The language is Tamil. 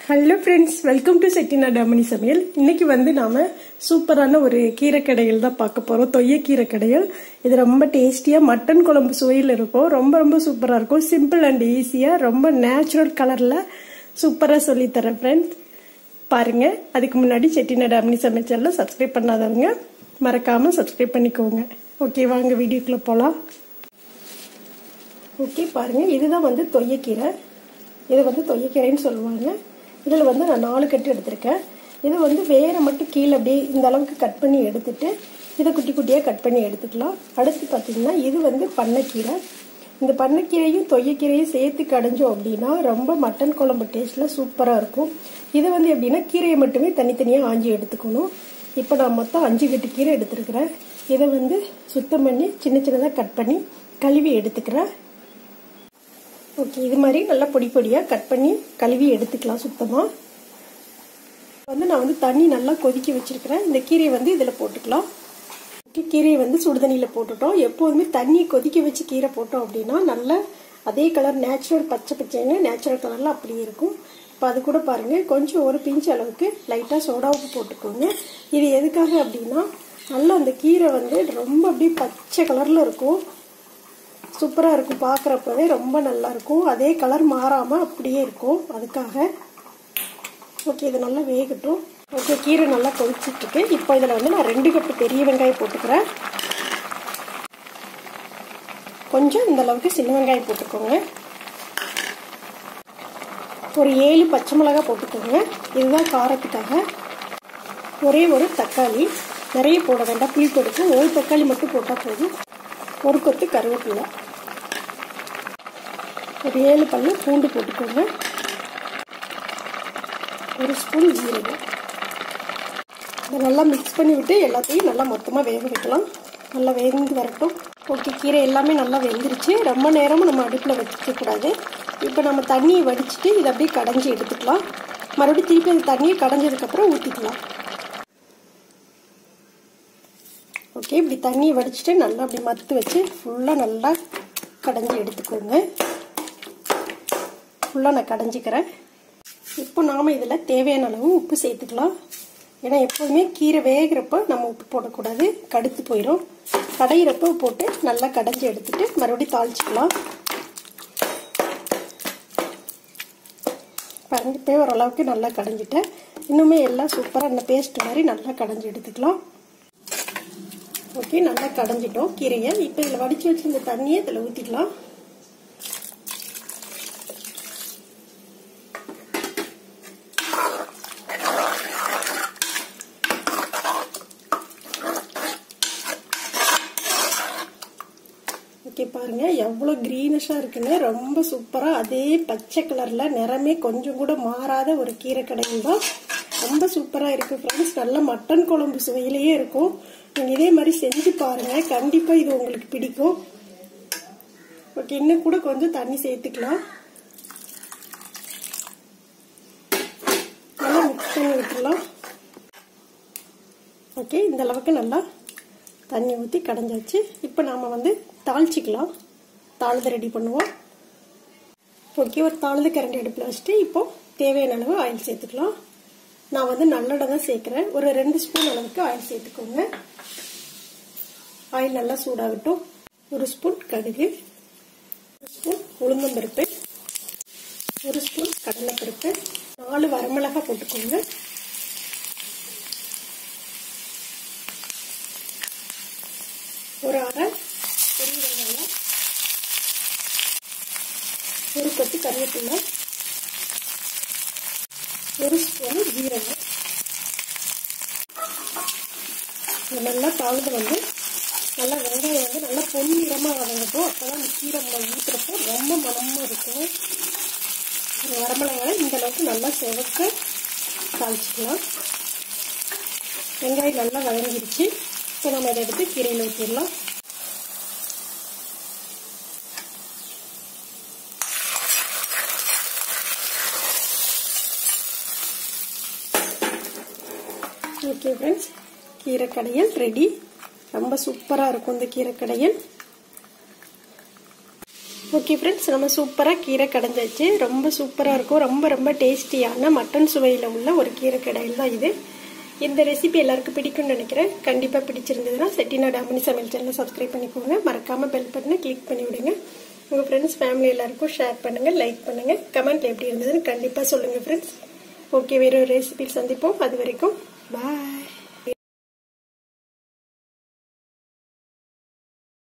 ஹலோ ஃப்ரெண்ட்ஸ் வெல்கம் டு செட்டினா டாமணி சமையல் இன்னைக்கு வந்து நாம சூப்பரான ஒரு கீரை கடைகள் தான் பார்க்க போறோம் தொய்ய கீரை கடைகள் இது ரொம்ப டேஸ்டியா மட்டன் குழம்பு சுவையில் இருக்கும் ரொம்ப ரொம்ப சூப்பரா இருக்கும் சிம்பிள் அண்ட் ஈஸியா ரொம்ப நேச்சுரல் கலர்ல சூப்பரா சொல்லி தரேன் ஃப்ரெண்ட்ஸ் பாருங்க அதுக்கு முன்னாடி செட்டினா டாமணி சமைச்சல்ல சப்ஸ்கிரைப் பண்ணாதவங்க மறக்காம சப்ஸ்கிரைப் பண்ணிக்கோங்க ஓகே வாங்க வீடியோக்குள்ள போலாம் ஓகே பாருங்க இதுதான் வந்து தொய்யக்கீரை இது வந்து தொய்யக்கீரைன்னு சொல்லுவாங்க இதில் வந்து நான் நாலு கட்டு எடுத்திருக்கேன் இது வந்து வேற மட்டும் கீழே அப்படியே இந்த அளவுக்கு கட் பண்ணி எடுத்துட்டு இதை குட்டி குட்டியாக கட் பண்ணி எடுத்துக்கலாம் அடுத்து பார்த்தீங்கன்னா இது வந்து பண்ணைக்கீரை இந்த பண்ணைக்கீரையும் தொய்யக்கீரையும் சேர்த்து கடைஞ்சோம் அப்படின்னா ரொம்ப மட்டன் குழம்பு டேஸ்ட்டில் சூப்பராக இருக்கும் இது வந்து எப்படின்னா கீரையை மட்டுமே தனித்தனியாக ஆஞ்சி எடுத்துக்கணும் இப்போ நான் மொத்தம் அஞ்சு கட்டு கீரை எடுத்துருக்கிறேன் இதை வந்து சுத்தம் பண்ணி சின்ன சின்னதாக கட் பண்ணி கழுவி எடுத்துக்கிறேன் ஓகே இது மாதிரி நல்லா பொடி பொடியாக கட் பண்ணி கழுவி எடுத்துக்கலாம் சுத்தமாக வந்து நான் வந்து தண்ணி நல்லா கொதிக்க வச்சிருக்கிறேன் இந்த கீரையை வந்து இதில் போட்டுக்கலாம் ஓகே கீரையை வந்து சுடுதண்ணியில் போட்டுட்டோம் எப்போதுமே தண்ணி கொதிக்க வச்சு கீரை போட்டோம் அப்படின்னா நல்லா அதே கலர் நேச்சுரல் பச்சை பச்சைங்க நேச்சுரல் கலரில் அப்படியே இருக்கும் இப்போ அது கூட பாருங்கள் கொஞ்சம் ஒரு பிஞ்ச் அளவுக்கு லைட்டாக சோடா உப்பு போட்டுக்கோங்க இது எதுக்காக அப்படின்னா நல்லா அந்த கீரை வந்து ரொம்ப அப்படியே பச்சை கலரில் இருக்கும் சூப்பராக இருக்கும் பார்க்குறப்பவே ரொம்ப நல்லா இருக்கும் அதே கலர் மாறாமல் அப்படியே இருக்கும் அதுக்காக ஓகே இது நல்லா வேகட்டும் ஓகே கீரை நல்லா கொதிச்சிட்ருக்கு இப்போ இதில் வந்து நான் ரெண்டு கப்பு பெரிய வெங்காயம் போட்டுக்கிறேன் கொஞ்சம் இந்த அளவுக்கு சின்ன வெங்காயம் போட்டுக்கோங்க ஒரு ஏழு பச்சை மிளகாய் போட்டுக்கோங்க இதுதான் காரத்துக்காக ஒரே ஒரு தக்காளி நிறைய போட வேண்டாம் புளி கொடுத்து ஒரு தக்காளி மட்டும் போட்டால் போதும் ஒரு கொத்து கருவேப்பிலை ஒரு ஏழு பல்லு பூண்டு போட்டுக்கோங்க ஒரு ஸ்பூன் ஜீரகம் இதை நல்லா மிக்ஸ் பண்ணி விட்டு எல்லாத்தையும் நல்லா மொத்தமாக வேக வைக்கலாம் நல்லா வேந்து வரட்டும் ஓகே கீரை எல்லாமே நல்லா வெந்துருச்சு ரொம்ப நேரமும் நம்ம அடுப்பில் வச்சுக்கக்கூடாது இப்போ நம்ம தண்ணியை வடிச்சிட்டு இதை அப்படியே கடைஞ்சி எடுத்துக்கலாம் மறுபடியும் திருப்பி அந்த தண்ணியை கடைஞ்சதுக்கப்புறம் ஊற்றிக்கலாம் ஓகே இப்படி தண்ணியை வடிச்சிட்டு நல்லா அப்படி மத்து வச்சு ஃபுல்லாக நல்லா கடைஞ்சி எடுத்துக்கோங்க ஃபுல்லாக நான் கடைஞ்சிக்கிறேன் இப்போ நாம் இதில் தேவையான அளவு உப்பு சேர்த்துக்கலாம் ஏன்னா எப்போதுமே கீரை வேகிறப்ப நம்ம உப்பு போடக்கூடாது கடுத்து போயிடும் கடையிறப்ப போட்டு நல்லா கடைஞ்சி எடுத்துட்டு மறுபடியும் தாளிச்சிக்கலாம் பாருங்க இப்போ ஓரளவுக்கு நல்லா கடைஞ்சிட்டேன் இன்னுமே எல்லாம் சூப்பராக இந்த பேஸ்ட் மாதிரி நல்லா கடைஞ்சி எடுத்துக்கலாம் ஓகே நல்லா கடைஞ்சிட்டோம் கீரையை இப்போ இதில் வடித்து வச்சு இந்த தண்ணியை இதில் ஊற்றிக்கலாம் ஓகே பாருங்க எவ்வளோ க்ரீனிஷாக இருக்குன்னு ரொம்ப சூப்பராக அதே பச்சை கலரில் நிறமே கொஞ்சம் கூட மாறாத ஒரு கீரை கடையில் தான் ரொம்ப சூப்பராக இருக்குது ஃப்ரெண்ட்ஸ் நல்ல மட்டன் குழம்பு சுவையிலேயே இருக்கும் நீங்கள் இதே மாதிரி செஞ்சு பாருங்கள் கண்டிப்பாக இது உங்களுக்கு பிடிக்கும் ஓகே இன்னும் கூட கொஞ்சம் தண்ணி சேர்த்துக்கலாம் நல்லா மிக்ஸ் பண்ணி விட்டுலாம் ஓகே இந்த அளவுக்கு நல்லா தண்ணி ஊற்றி கடைஞ்சாச்சு இப்போ நாம் வந்து தாளிச்சிக்கலாம் தாளிதை ரெடி பண்ணுவோம் ஓகே ஒரு தாளித கரண்டி அடுப்பில் வச்சுட்டு இப்போ தேவையான அளவு ஆயில் சேர்த்துக்கலாம் நான் வந்து நல்லெண்ணெய் தான் சேர்க்குறேன் ஒரு ரெண்டு ஸ்பூன் அளவுக்கு ஆயில் சேர்த்துக்கோங்க ஆயில் நல்லா சூடாகட்டும் ஒரு ஸ்பூன் கடுகு ஒரு ஸ்பூன் உளுந்தம்பருப்பு ஒரு ஸ்பூன் கடலைப்பருப்பு நாலு வரமிளகாய் போட்டுக்கோங்க ஒரு அரை பெரிய வெங்காயம் ஒரு கொத்து கருவேப்பிலை ஒரு ஸ்பூன் ஜீரகம் நல்லா தாழ்ந்து வந்து நல்லா வெங்காயம் வந்து நல்லா பொன்னிறமாக வதங்கட்டும் அப்போதான் அந்த கீரை ஊற்றுறப்போ ரொம்ப மனமாக இருக்கும் வரமிளகாய் இந்த அளவுக்கு நல்லா செவக்க தாளிச்சிக்கலாம் வெங்காயம் நல்லா வதங்கிருச்சு இப்போ நம்ம இதை எடுத்து கீரையில் ஊற்றிடலாம் ஓகே ஃப்ரெண்ட்ஸ் கீரை கடையல் ரெடி ரொம்ப சூப்பராக இருக்கும் இந்த கீரை கடையல் ஓகே ஃப்ரெண்ட்ஸ் நம்ம சூப்பராக கீரை கடைஞ்சாச்சு ரொம்ப சூப்பராக இருக்கும் ரொம்ப ரொம்ப டேஸ்டியான மட்டன் சுவையில் உள்ள ஒரு கீரை கடையில் தான் இது இந்த ரெசிபி எல்லாருக்கும் பிடிக்கும்னு நினைக்கிறேன் கண்டிப்பாக பிடிச்சிருந்ததுன்னா செட்டிநாடு அம்மனி சமையல் சேனலை சப்ஸ்கிரைப் பண்ணிக்கோங்க மறக்காமல் பெல் பட்டனை கிளிக் பண்ணி விடுங்க உங்கள் ஃப்ரெண்ட்ஸ் ஃபேமிலி எல்லாருக்கும் ஷேர் பண்ணுங்கள் லைக் பண்ணுங்கள் கமெண்ட் எப்படி இருந்ததுன்னு கண்டிப்பாக சொல்லுங்கள் ஃப்ரெண்ட்ஸ் ஓகே வேற ஒரு ரெசிபி சந்திப்போம் அது வரைக்கும் பாய்